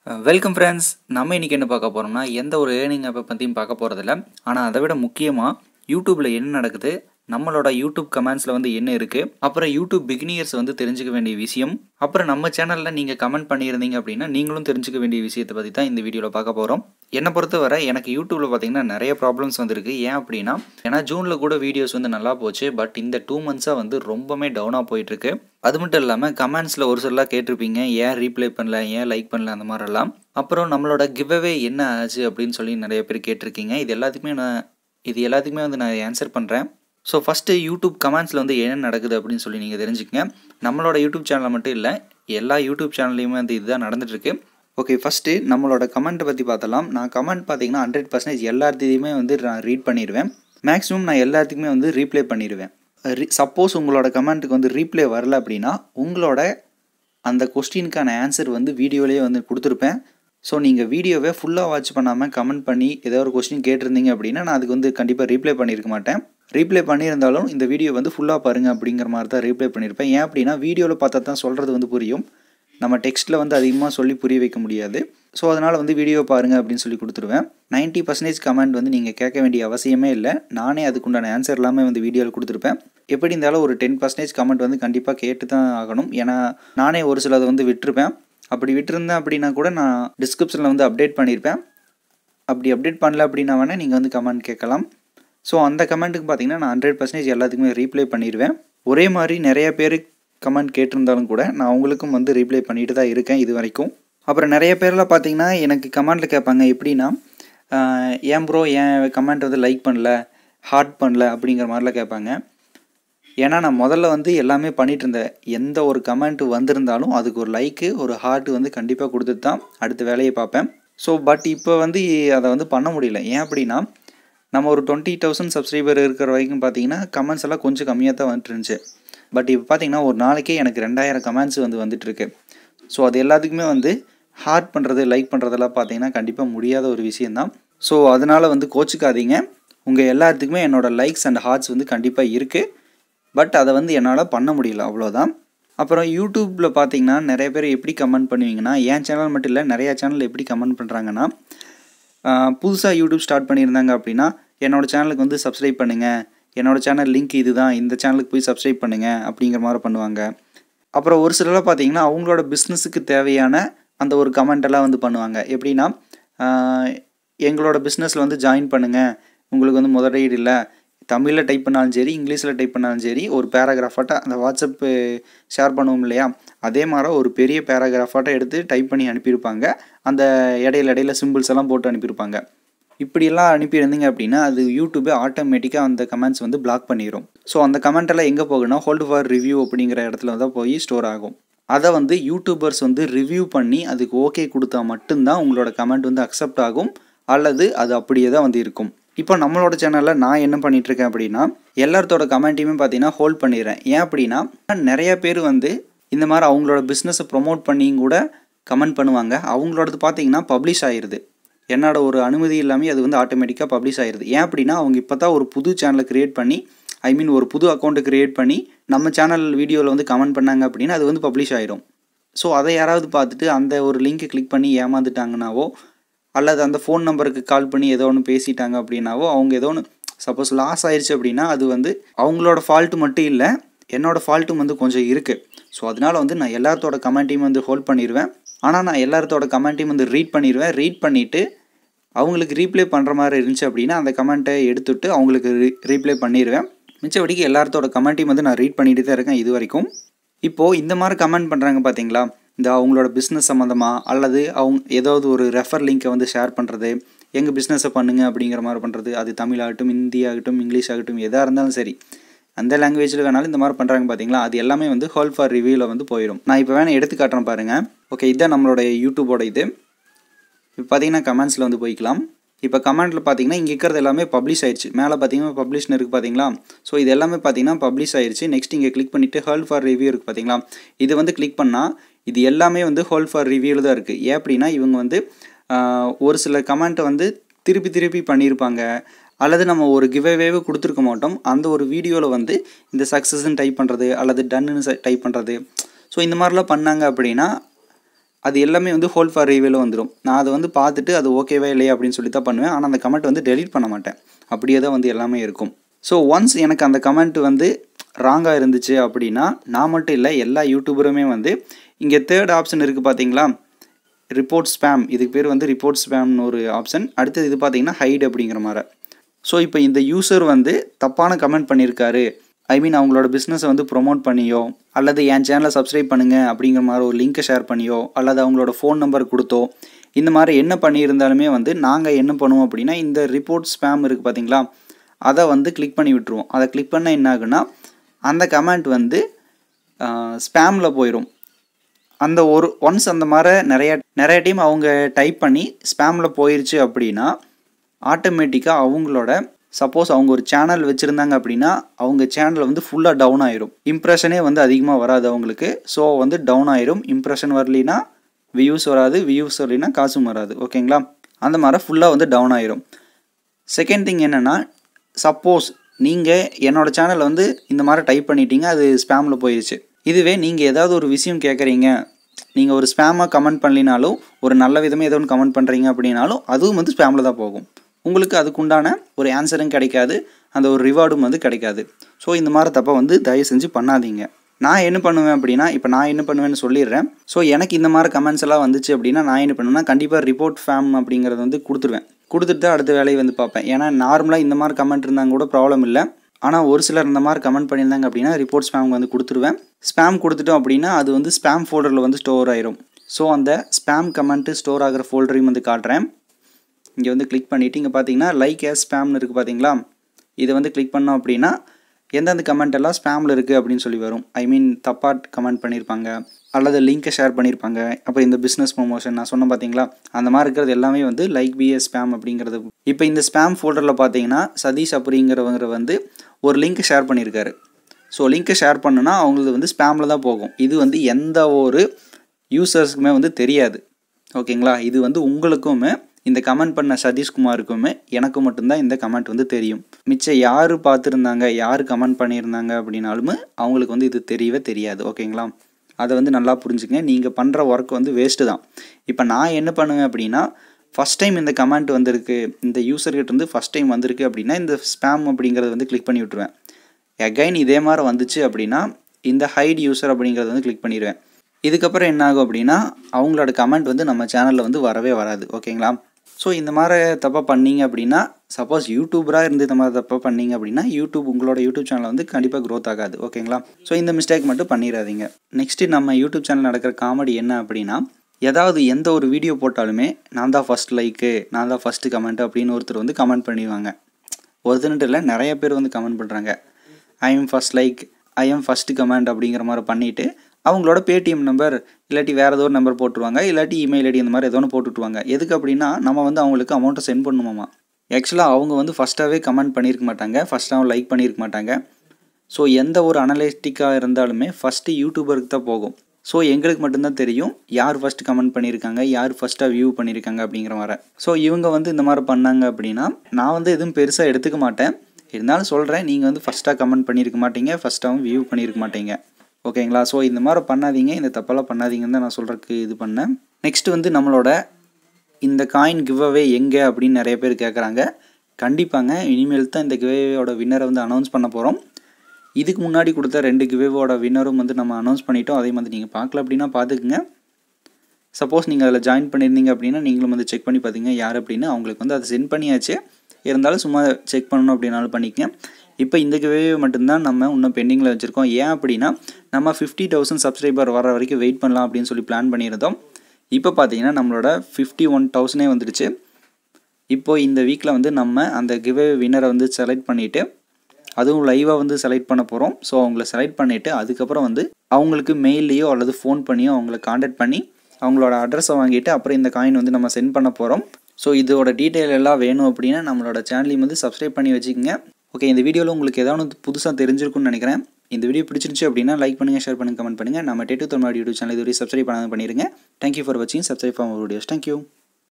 welcome friends நம்ம இன்றைக்கி என்ன பார்க்க போகிறோம்னா எந்த ஒரு ஏர்னிங் ஆப்பை பற்றியும் பார்க்க போகிறதில்ல ஆனால் அதை விட முக்கியமாக யூடியூப்பில் என்ன நடக்குது நம்மளோட யூடியூப் கமெண்ட்ஸில் வந்து என்ன இருக்குது அப்புறம் யூடியூப் பிகினியர்ஸ் வந்து தெரிஞ்சுக்க வேண்டிய விஷயம் அப்புறம் நம்ம சேனலில் நீங்கள் கமெண்ட் பண்ணியிருந்தீங்க அப்படின்னா நீங்களும் தெரிஞ்சுக்க வேண்டிய விஷயத்தை பற்றி தான் இந்த வீடியோவில் பார்க்க போகிறோம் என்னை பொறுத்தவரை எனக்கு யூடியூப்பில் பார்த்தீங்கன்னா நிறைய ப்ராப்ளம்ஸ் வந்திருக்கு ஏன் அப்படின்னா ஏன்னா ஜூனில் கூட வீடியோஸ் வந்து நல்லா போச்சு பட் இந்த டூ மந்த்ஸாக வந்து ரொம்பவே டவுனாக போயிட்டுருக்கு அது மட்டும் இல்லாமல் கமெண்ட்ஸில் ஒரு சிலலாம் கேட்டிருப்பீங்க ஏன் ரீப்ளை பண்ணல ஏன் லைக் பண்ணல அந்த மாதிரிலாம் அப்புறம் நம்மளோட கிவ்அவே என்ன ஆச்சு அப்படின்னு சொல்லி நிறைய பேர் கேட்டிருக்கீங்க இது எல்லாத்துக்குமே நான் இது எல்லாத்துக்குமே வந்து நான் ஆன்சர் பண்ணுறேன் ஸோ ஃபஸ்ட்டு யூடியூப் கமெண்ட்ஸில் வந்து என்ன நடக்குது அப்படின்னு சொல்லி நீங்கள் தெரிஞ்சுக்கங்க நம்மளோட யூடியூப் சேனலில் மட்டும் இல்லை எல்லா யூடியூப் சேனல்லையுமே வந்து இதுதான் நடந்துட்டுருக்கு ஓகே ஃபஸ்ட்டு நம்மளோட கமெண்ட்டை பற்றி பார்த்தலாம் நான் கமெண்ட் பார்த்தீங்கன்னா ஹண்ட்ரட் பர்சன்டேஜ் எல்லாத்தையுமே வந்து நான் ரீட் பண்ணிடுவேன் மேக்ஸிமம் நான் எல்லாத்துக்குமே வந்து ரீப்ளே பண்ணிடுவேன் சப்போஸ் உங்களோட கமெண்ட்டுக்கு வந்து ரீப்ளே வரல அப்படின்னா உங்களோட அந்த கொஸ்டினுக்கான ஆன்சர் வந்து வீடியோலேயே வந்து கொடுத்துருப்பேன் ஸோ நீங்கள் வீடியோவை ஃபுல்லாக வாட்ச் பண்ணாமல் கமெண்ட் பண்ணி ஏதோ ஒரு கொஸ்டின் கேட்டிருந்தீங்க அப்படின்னா நான் அதுக்கு வந்து கண்டிப்பாக ரீப்ளை பண்ணியிருக்க மாட்டேன் ரீப்ளை பண்ணியிருந்தாலும் இந்த வீடியோ வந்து ஃபுல்லாக பாருங்கள் அப்படிங்கிற மாதிரி தான் ரீப்ளை பண்ணியிருப்பேன் ஏன் அப்படின்னா வீடியோவில் பார்த்தா தான் சொல்கிறது வந்து புரியும் நம்ம டெக்ஸ்ட்டில் வந்து அதிகமாக சொல்லி புரிய வைக்க முடியாது ஸோ அதனால் வந்து வீடியோ பாருங்கள் அப்படின்னு சொல்லி கொடுத்துருவேன் நைன்ட்டி பர்சன்டேஜ் கமெண்ட் வந்து நீங்கள் கேட்க வேண்டிய அவசியமே இல்லை நானே அதுக்குண்டான ஆன்சர் எல்லாமே வந்து வீடியோவில் கொடுத்துருப்பேன் எப்படி இருந்தாலும் ஒரு டென் பர்சன்டேஜ் கமெண்ட் வந்து கண்டிப்பாக கேட்டு தான் ஆகணும் ஏன்னா நானே ஒரு சிலதை வந்து விட்டுருப்பேன் அப்படி விட்டுருந்தேன் அப்படின்னா கூட நான் டிஸ்கிரிப்ஷனில் வந்து அப்டேட் பண்ணியிருப்பேன் அப்படி அப்டேட் பண்ணல அப்படின்னா வேணால் நீங்கள் வந்து கமெண்ட் கேட்கலாம் ஸோ அந்த கமெண்ட்டுக்கு பார்த்தீங்கன்னா நான் ஹண்ட்ரட் பர்சன்டேஜ் எல்லாத்துக்குமே ரீப்ளை பண்ணிடுவேன் ஒரே மாதிரி நிறைய பேர் கமெண்ட் கேட்டிருந்தாலும் கூட நான் அவங்களுக்கும் வந்து ரீப்ளை பண்ணிட்டு தான் இருக்கேன் இது வரைக்கும் அப்புறம் நிறைய பேரில் பார்த்தீங்கன்னா எனக்கு கமெண்ட்டில் கேட்பாங்க எப்படின்னா ஏன் ப்ரோ ஏன் கமெண்ட் வந்து லைக் பண்ணல ஹார்ட் பண்ணல அப்படிங்கிற மாதிரிலாம் கேட்பாங்க ஏன்னா நான் முதல்ல வந்து எல்லாமே பண்ணிகிட்டு இருந்தேன் எந்த ஒரு கமெண்ட் வந்திருந்தாலும் அதுக்கு ஒரு லைக்கு ஒரு ஹார்ட் வந்து கண்டிப்பாக கொடுத்துட்டு தான் அடுத்த வேலையை பார்ப்பேன் ஸோ பட் இப்போ வந்து அதை வந்து பண்ண முடியல ஏன் அப்படின்னா நம்ம ஒரு டுவெண்ட்டி தௌசண்ட் சப்ஸ்கிரைபர் இருக்கிற வரைக்கும் பார்த்தீங்கன்னா கமெண்ட்ஸ் எல்லாம் கொஞ்சம் கம்மியாக தான் வந்துட்டு இருந்துச்சு பட் இப்போ பார்த்தீங்கன்னா ஒரு நாளைக்கே எனக்கு ரெண்டாயிரம் கமெண்ட்ஸ் வந்து வந்துட்டுருக்கு ஸோ அது எல்லாத்துக்குமே வந்து ஹார்ட் பண்ணுறது லைக் பண்ணுறதெல்லாம் பார்த்தீங்கன்னா கண்டிப்பாக முடியாத ஒரு விஷயந்தான் ஸோ அதனால் வந்து கோச்சிக்காதீங்க உங்கள் எல்லாத்துக்குமே என்னோடய லைக்ஸ் அண்ட் ஹார்ட்ஸ் வந்து கண்டிப்பாக இருக்குது பட் அதை வந்து என்னால் பண்ண முடியல அவ்வளோதான் அப்புறம் யூடியூப்பில் பார்த்தீங்கன்னா நிறைய பேர் எப்படி கமெண்ட் பண்ணுவீங்கன்னா என் சேனல் மட்டும் இல்லை நிறையா சேனல் எப்படி கமெண்ட் பண்ணுறாங்கன்னா புதுசாக யூடியூப் ஸ்டார்ட் பண்ணியிருந்தாங்க அப்படின்னா என்னோடய சேனலுக்கு வந்து சப்ஸ்கிரைப் பண்ணுங்கள் என்னோடய சேனல் லிங்க் இது தான் இந்த சேனலுக்கு போய் சப்ஸ்கிரைப் பண்ணுங்கள் அப்படிங்கிற மாதிரி பண்ணுவாங்க அப்புறம் ஒரு சிலர்லாம் பார்த்தீங்கன்னா அவங்களோட பிஸ்னஸுக்கு தேவையான அந்த ஒரு கமெண்டெல்லாம் வந்து பண்ணுவாங்க எப்படின்னா எங்களோட பிஸ்னஸில் வந்து ஜாயின் பண்ணுங்கள் உங்களுக்கு வந்து முதலீடு இல்லை தமிழில் டைப் பண்ணாலும் சரி இங்கிலீஷில் டைப் பண்ணாலும் சரி ஒரு பேராகிராஃபாட்ட அந்த வாட்ஸ்அப்பு ஷேர் பண்ணுவோம் இல்லையா அதே மாதிரி ஒரு பெரிய பேராகிராஃபாட்ட எடுத்து டைப் பண்ணி அனுப்பியிருப்பாங்க அந்த இடையில இடையில சிம்பிள்ஸ் எல்லாம் போட்டு அனுப்பியிருப்பாங்க இப்படியெல்லாம் அனுப்பியிருந்தீங்க அப்படின்னா அது யூடியூபே ஆட்டோமேட்டிக்காக அந்த கமெண்ட்ஸ் வந்து பிளாக் பண்ணிடும் ஸோ அந்த கமெண்ட்டெல்லாம் எங்கே போகுன்னா ஹோல்டு ஃபார் ரிவ்யூ அப்படிங்கிற இடத்துல தான் போய் ஸ்டோர் ஆகும் அதை வந்து யூடியூபர்ஸ் வந்து ரிவ்யூ பண்ணி அதுக்கு ஓகே கொடுத்தா மட்டும்தான் உங்களோட கமெண்ட் வந்து அக்செப்ட் ஆகும் அல்லது அது அப்படியே தான் வந்து இருக்கும் இப்போ நம்மளோட சேனலில் நான் என்ன பண்ணிகிட்ருக்கேன் அப்படின்னா எல்லாத்தோட கமெண்ட்டையுமே பார்த்தீங்கன்னா ஹோல்ட் பண்ணிடுறேன் ஏன் அப்படின்னா நிறைய பேர் வந்து இந்த மாதிரி அவங்களோட பிஸ்னஸை ப்ரொமோட் பண்ணியும் கூட கமெண்ட் பண்ணுவாங்க அவங்களோடது பார்த்தீங்கன்னா பப்ளிஷ் ஆயிடுது என்னோட ஒரு அனுமதி இல்லாமல் அது வந்து ஆட்டோமேட்டிக்காக பப்ளிஷ் ஆயிடுது ஏன் அப்படின்னா அவங்க இப்போ தான் ஒரு புது சேனலை க்ரியேட் பண்ணி ஐ மீன் ஒரு புது அக்கௌண்ட்டை க்ரியேட் பண்ணி நம்ம சேனல் வீடியோவில் வந்து கமெண்ட் பண்ணாங்க அப்படின்னா அது வந்து பப்ளிஷ் ஆயிடும் ஸோ அதை யாராவது பார்த்துட்டு அந்த ஒரு லிங்க்கை கிளிக் பண்ணி ஏமாந்துட்டாங்கனாவோ அல்லது அந்த ஃபோன் நம்பருக்கு கால் பண்ணி ஏதோ ஒன்று பேசிட்டாங்க அப்படின்னாவோ அவங்க ஏதோ ஒன்று சப்போஸ் லாஸ் ஆயிடுச்சு அப்படின்னா அது வந்து அவங்களோட ஃபால்ட்டு மட்டும் இல்லை என்னோடய ஃபால்ட்டும் வந்து கொஞ்சம் இருக்குது ஸோ அதனால் வந்து நான் எல்லாத்தோட கமெண்ட்டையும் வந்து ஹோல்ட் பண்ணிடுவேன் ஆனால் நான் எல்லாத்தோட கமெண்ட்டையும் வந்து ரீட் பண்ணிடுவேன் ரீட் பண்ணிவிட்டு அவங்களுக்கு ரீப்ளே பண்ணுற மாதிரி இருந்துச்சு அப்படின்னா அந்த கமெண்ட்டை எடுத்துட்டு அவங்களுக்கு ரீ ரீப்ளே பண்ணிடுவேன் மிச்சபடிக்கு எல்லாத்தோட கமெண்ட்டையும் வந்து நான் ரீட் பண்ணிட்டு தான் இருக்கேன் இது வரைக்கும் இப்போது இந்த மாதிரி கமெண்ட் பண்ணுறாங்க பார்த்தீங்களா இந்த அவங்களோட பிஸ்னஸ் சம்மந்தமாக அல்லது அவங்க ஏதாவது ஒரு ரெஃபர் லிங்க்கை வந்து ஷேர் பண்ணுறது எங்கள் பிஸ்னஸை பண்ணுங்கள் அப்படிங்கிற மாதிரி பண்ணுறது அது தமிழாகட்டும் ஹிந்தி ஆகட்டும் இங்கிலீஷ் ஆகட்டும் எதாக இருந்தாலும் சரி அந்த லாங்குவேஜில் வேணாலும் இந்த மாதிரி பண்ணுறாங்க பார்த்தீங்களா அது எல்லாமே வந்து ஹோல் ஃபார் ரிவ்யூவில் வந்து போயிடும் நான் இப்போ வேணால் எடுத்து காட்டுறேன் பாருங்கள் ஓகே இதுதான் நம்மளோட யூடியூபோட இது இப்போ பார்த்தீங்கன்னா கமெண்ட்ஸில் வந்து போய்க்கலாம் இப்போ கமெண்ட்டில் பார்த்தீங்கன்னா இங்கே இருக்கிறது எல்லாமே பப்ளிஷ் ஆயிடுச்சு மேலே பார்த்தீங்கன்னா பப்ளிஷ்னு இருக்குது பார்த்தீங்களா ஸோ இது எல்லாமே பார்த்தீங்கன்னா பப்ளிஷ் ஆயிடுச்சு நெக்ஸ்ட் இங்கே கிளிக் பண்ணிவிட்டு ஹோல் ஃபார் ரிவ்யூ இருக்குது பார்த்தீங்களா இது வந்து கிளிக் பண்ணால் இது எல்லாமே வந்து ஹோல் ஃபார் ரிவ்யூவில் தான் இருக்குது ஏன் அப்படின்னா இவங்க வந்து ஒரு சில கமெண்ட்டை வந்து திருப்பி திருப்பி பண்ணியிருப்பாங்க அல்லது நம்ம ஒரு கிவ்அவேவே கொடுத்துருக்க மாட்டோம் அந்த ஒரு வீடியோவில் வந்து இந்த சக்ஸஸ்ன்னு டைப் பண்ணுறது அல்லது டன்னுன்னு டைப் பண்ணுறது ஸோ இந்த மாதிரிலாம் பண்ணாங்க அப்படின்னா அது எல்லாமே வந்து ஹோல் ஃபார் ரிவியூவில் வந்துடும் நான் அதை வந்து பார்த்துட்டு அது ஓகேவா இல்லையா அப்படின்னு சொல்லி தான் பண்ணுவேன் ஆனால் அந்த கமெண்ட் வந்து டெலீட் பண்ண மாட்டேன் அப்படியே தான் வந்து எல்லாமே இருக்கும் ஸோ ஒன்ஸ் எனக்கு அந்த கமெண்ட் வந்து ராங்காக இருந்துச்சு அப்படின்னா நான் மட்டும் இல்லை எல்லா யூடியூபருமே வந்து இங்கே தேர்ட் ஆப்ஷன் இருக்குது பார்த்தீங்களா ரிப்போர்ட் ஸ்பேம் இதுக்கு பேர் வந்து ரிப்போர்ட் ஸ்பேம்னு ஒரு ஆப்ஷன் அடுத்தது இது பார்த்தீங்கன்னா ஹைட் அப்படிங்கிற மாதிரி ஸோ இப்போ இந்த யூசர் வந்து தப்பான கமெண்ட் பண்ணியிருக்காரு ஐ மீன் அவங்களோட பிஸ்னஸை வந்து ப்ரொமோட் பண்ணியோ அல்லது என் சேனலை சப்ஸ்கிரைப் பண்ணுங்கள் அப்படிங்கிற மாதிரி ஒரு லிங்க்கை ஷேர் பண்ணியோ அல்லது அவங்களோட ஃபோன் நம்பர் கொடுத்தோ இந்த மாதிரி என்ன பண்ணியிருந்தாலுமே வந்து நாங்கள் என்ன பண்ணுவோம் அப்படின்னா இந்த ரிப்போர்ட் ஸ்பேம் இருக்குது பார்த்தீங்களா அதை வந்து கிளிக் பண்ணி விட்டுருவோம் அதை கிளிக் பண்ணால் என்ன ஆகுன்னா அந்த கமெண்ட் வந்து ஸ்பேமில் போயிடும் அந்த ஒரு ஒன்ஸ் அந்த மாதிரி நிறைய நிறைய டைம் அவங்க டைப் பண்ணி ஸ்பேமில் போயிருச்சு அப்படின்னா ஆட்டோமேட்டிக்காக அவங்களோட சப்போஸ் அவங்க ஒரு சேனல் வச்சுருந்தாங்க அப்படின்னா அவங்க சேனல் வந்து ஃபுல்லாக டவுன் ஆயிரும் இம்ப்ரெஷனே வந்து அதிகமாக வராது அவங்களுக்கு ஸோ வந்து டவுன் ஆயிரும் இம்ப்ரெஷன் வரலினா வியூஸ் வராது வியூஸ் வரலினா காசும் வராது ஓகேங்களா அந்த மாதிரி ஃபுல்லாக வந்து டவுன் ஆயிரும் செகண்ட் திங் என்னென்னா சப்போஸ் நீங்கள் என்னோடய சேனலில் வந்து இந்த மாதிரி டைப் பண்ணிட்டீங்க அது ஸ்பேமில் போயிடுச்சு இதுவே நீங்கள் ஏதாவது ஒரு விஷயம் கேட்குறீங்க நீங்கள் ஒரு ஸ்பேமாக கமெண்ட் பண்ணலினாலும் ஒரு நல்ல விதமாக ஏதோ ஒன்று கமெண்ட் பண்ணுறீங்க அப்படின்னாலும் அதுவும் வந்து ஸ்பேமில் தான் போகும் உங்களுக்கு அதுக்குண்டான ஒரு ஆன்சரும் கிடைக்காது அந்த ஒரு ரிவார்டும் வந்து கிடைக்காது ஸோ இந்த மாதிரி தப்பை வந்து தயவு செஞ்சு பண்ணாதீங்க நான் என்ன பண்ணுவேன் அப்படின்னா இப்போ நான் என்ன பண்ணுவேன்னு சொல்லிடுறேன் ஸோ எனக்கு இந்த மாதிரி கமெண்ட்ஸ் எல்லாம் வந்துச்சு அப்படின்னா நான் என்ன பண்ணுவேன்னா கண்டிப்பாக ரிப்போர்ட் ஃபேம் அப்படிங்கிறத வந்து கொடுத்துருவேன் கொடுத்துட்டு தான் அடுத்த வேலையை வந்து பார்ப்பேன் ஏன்னா நார்மலாக இந்த மாதிரி கமெண்ட் இருந்தாங்க கூட ப்ராப்ளம் இல்லை ஆனால் ஒரு சிலர் இந்த மாதிரி கமெண்ட் பண்ணியிருந்தாங்க அப்படின்னா ரிப்போர்ட் ஸ்பேம் வந்து கொடுத்துருவேன் ஸ்பேம் கொடுத்துட்டோம் அப்படின்னா அது வந்து ஸ்பேம் ஃபோல்டரில் வந்து ஸ்டோர் ஆயிரும் ஸோ அந்த ஸ்பேம் கமெண்ட்டு ஸ்டோர் ஆகிற ஃபோல்டரையும் வந்து காட்டுறேன் இங்கே வந்து கிளிக் பண்ணிவிட்டு இங்கே பார்த்தீங்கன்னா லைக் ஏஸ் ஸ்பேம்னு இருக்குது பார்த்தீங்களா இதை வந்து கிளிக் பண்ணோம் அப்படின்னா எந்தெந்த கமெண்ட் எல்லாம் ஸ்பேமில் இருக்குது அப்படின்னு சொல்லி வரும் ஐ மீன் தப்பாக கமெண்ட் பண்ணியிருப்பாங்க அல்லது லிங்க்கை ஷேர் பண்ணியிருப்பாங்க அப்போ இந்த பிஸ்னஸ் ப்ரொமோஷன் நான் சொன்னேன் பார்த்தீங்களா அந்த மாதிரி இருக்கிறது எல்லாமே வந்து லைக் பிஎஸ் ஸ்பேம் அப்படிங்கிறது இப்போ இந்த ஸ்பேம் ஃபோல்டரில் பார்த்தீங்கன்னா சதீஷ் அப்படிங்கிறவங்க வந்து ஒரு லிங்க்கை ஷேர் பண்ணியிருக்காரு ஸோ லிங்க்கை ஷேர் பண்ணுனா அவங்களுக்கு வந்து ஸ்பேமில் தான் போகும் இது வந்து எந்த ஒரு யூசர்ஸ்க்குமே வந்து தெரியாது ஓகேங்களா இது வந்து உங்களுக்குமே இந்த கமெண்ட் பண்ண சதீஷ்குமாருக்குமே எனக்கு மட்டும்தான் இந்த கமெண்ட் வந்து தெரியும் மிச்சம் யார் பார்த்துருந்தாங்க யார் கமெண்ட் பண்ணியிருந்தாங்க அப்படின்னாலுமே அவங்களுக்கு வந்து இது தெரியவே தெரியாது ஓகேங்களா அதை வந்து நல்லா புரிஞ்சுக்கங்க நீங்கள் பண்ணுற ஒர்க் வந்து வேஸ்ட்டு தான் இப்போ நான் என்ன பண்ணுவேன் அப்படின்னா ஃபஸ்ட் டைம் இந்த கமெண்ட் வந்திருக்கு இந்த யூசர்கிட்ட வந்து ஃபஸ்ட் டைம் வந்திருக்கு அப்படின்னா இந்த ஸ்பேம் அப்படிங்கிறத வந்து கிளிக் பண்ணி விட்ருவேன் எகைன் இதே மாதிரி வந்துச்சு அப்படின்னா இந்த ஹைட் யூசர் அப்படிங்கிறத வந்து கிளிக் பண்ணிடுவேன் இதுக்கப்புறம் என்ன ஆகும் அப்படின்னா அவங்களோட கமெண்ட் வந்து நம்ம சேனலில் வந்து வரவே வராது ஓகேங்களா ஸோ இந்த மாதிரி தப்பாக பண்ணீங்க அப்படின்னா சப்போஸ் யூடியூபராக இருந்து இந்த மாதிரி தப்பாக பண்ணீங்க அப்படின்னா யூடியூப் உங்களோட யூடியூப் சேனல் வந்து கண்டிப்பாக க்ரோத் ஆகாது ஓகேங்களா ஸோ இந்த மிஸ்டேக் மட்டும் பண்ணிடாதீங்க நெக்ஸ்ட்டு நம்ம யூடியூப் சேனல் நடக்கிற காமெடி என்ன அப்படின்னா ஏதாவது எந்த ஒரு வீடியோ போட்டாலுமே நான் தான் ஃபஸ்ட் லைக்கு நான் தான் ஃபஸ்ட்டு கமெண்ட் அப்படின்னு ஒருத்தர் வந்து கமெண்ட் பண்ணிடுவாங்க ஒருத்தன்ட்டு இல்லை நிறைய பேர் வந்து கமெண்ட் பண்ணுறாங்க I am first like I am first comment அப்படிங்கிற மாதிரி பண்ணிவிட்டு அவங்களோட பேடிஎம் நம்பர் இல்லாட்டி வேறு ஏதோ ஒரு நம்பர் போட்டுருவாங்க இல்லாட்டி இமெயில் ஐடி இந்த மாதிரி ஏதோ ஒன்று போட்டுட்டுருவாங்க எதுக்கு அப்படின்னா நம்ம வந்து அவங்களுக்கு அமௌண்ட்டை சென்ட் பண்ணுவோமா ஆக்சுவலாக அவங்க வந்து ஃபஸ்ட்டாகவே கமெண்ட் பண்ணியிருக்க மாட்டாங்க ஃபஸ்ட்டாக லைக் பண்ணியிருக்க மாட்டாங்க ஸோ எந்த ஒரு அனலிஸ்டிக்காக இருந்தாலுமே ஃபஸ்ட்டு யூடியூபருக்கு தான் போகும் ஸோ எங்களுக்கு மட்டும்தான் தெரியும் யார் ஃபஸ்ட்டு கமெண்ட் பண்ணியிருக்காங்க யார் ஃபஸ்ட்டாக வியூ பண்ணியிருக்காங்க அப்படிங்கிற மாதிரி ஸோ இவங்க வந்து இந்த மாதிரி பண்ணாங்க அப்படின்னா நான் வந்து எதுவும் பெருசாக எடுத்துக்க மாட்டேன் இருந்தாலும் சொல்கிறேன் நீங்கள் வந்து ஃபஸ்ட்டாக கமெண்ட் பண்ணியிருக்க மாட்டீங்க ஃபஸ்ட்டாகவும் வியூ பண்ணியிருக்க மாட்டீங்க ஓகேங்களா ஸோ இந்த மாதிரி பண்ணாதீங்க இந்த தப்பெல்லாம் பண்ணாதீங்கன்னு தான் நான் சொல்கிறதுக்கு இது பண்ணேன் நெக்ஸ்ட் வந்து நம்மளோட இந்த காயின் கிவ்அவே எங்கே அப்படின்னு நிறைய பேர் கேட்குறாங்க கண்டிப்பாங்க இனிமேல் தான் இந்த கிவ்அவேயோட வின்னரை வந்து அனௌன்ஸ் பண்ண போகிறோம் இதுக்கு முன்னாடி கொடுத்த ரெண்டு கிவ்அவேவோட வின்னரும் வந்து நம்ம அனௌன்ஸ் பண்ணிட்டோம் அதே மாதிரி நீங்கள் பார்க்கல அப்படின்னா பார்த்துக்குங்க சப்போஸ் நீங்கள் அதில் ஜாயின் பண்ணியிருந்தீங்க அப்படின்னா நீங்களும் வந்து செக் பண்ணி பார்த்தீங்க யார் அப்படின்னு அவங்களுக்கு வந்து அதை சென்ட் பண்ணியாச்சு இருந்தாலும் சும்மா செக் பண்ணணும் அப்படின்னாலும் பண்ணிக்கங்க இப்போ இந்த கிவே மட்டும்தான் நம்ம இன்னும் பெண்டிங்கில் வச்சுருக்கோம் ஏன் அப்படின்னா நம்ம ஃபிஃப்டி தௌசண்ட் சப்ஸ்கிரைபர் வர வரைக்கும் வெயிட் பண்ணலாம் அப்படின்னு சொல்லி பிளான் பண்ணியிருந்தோம் இப்போ பார்த்தீங்கன்னா நம்மளோட ஃபிஃப்டி ஒன் தௌசண்டே வந்துடுச்சு இப்போ இந்த வீக்கில் வந்து நம்ம அந்த கிவே வின்னரை வந்து செலக்ட் பண்ணிவிட்டு அதுவும் லைவாக வந்து செலக்ட் பண்ண போகிறோம் ஸோ அவங்கள செலக்ட் பண்ணிவிட்டு அதுக்கப்புறம் வந்து அவங்களுக்கு மெயில்லையோ அல்லது ஃபோன் பண்ணியோ அவங்கள காண்டாக்ட் பண்ணி அவங்களோட அட்ரஸை வாங்கிட்டு அப்புறம் இந்த காயின் வந்து நம்ம சென்ட் பண்ண போகிறோம் ஸோ இதோட டீட்டெயில் எல்லாம் வேணும் அப்படின்னா நம்மளோட சேனலையும் வந்து சப்ஸ்கிரைப் பண்ணி வச்சுக்கோங்க ஓகே இந்த வீடியோவில் உங்களுக்கு ஏதாவது புதுசாக தெரிஞ்சிருக்கும்னு நினைக்கிறேன் இந்த வீடியோ பிடிச்சிருந்துச்சு அப்படின்னா லைக் பண்ணுங்கள் ஷேர் பண்ணுங்கள் கமெண்ட் பண்ணுங்கள் நம்ம டேட்டு தமிழ் யூடியூப் சேனல் இதுவரை சப்ஸ்கிரைப் பண்ணாமல் பண்ணிடுங்க தேங்க்யூ ஃபார் வாட்சிங் சப்ஸ்கிரைப் ஃபார் வீடியோஸ் தேங்க்யூ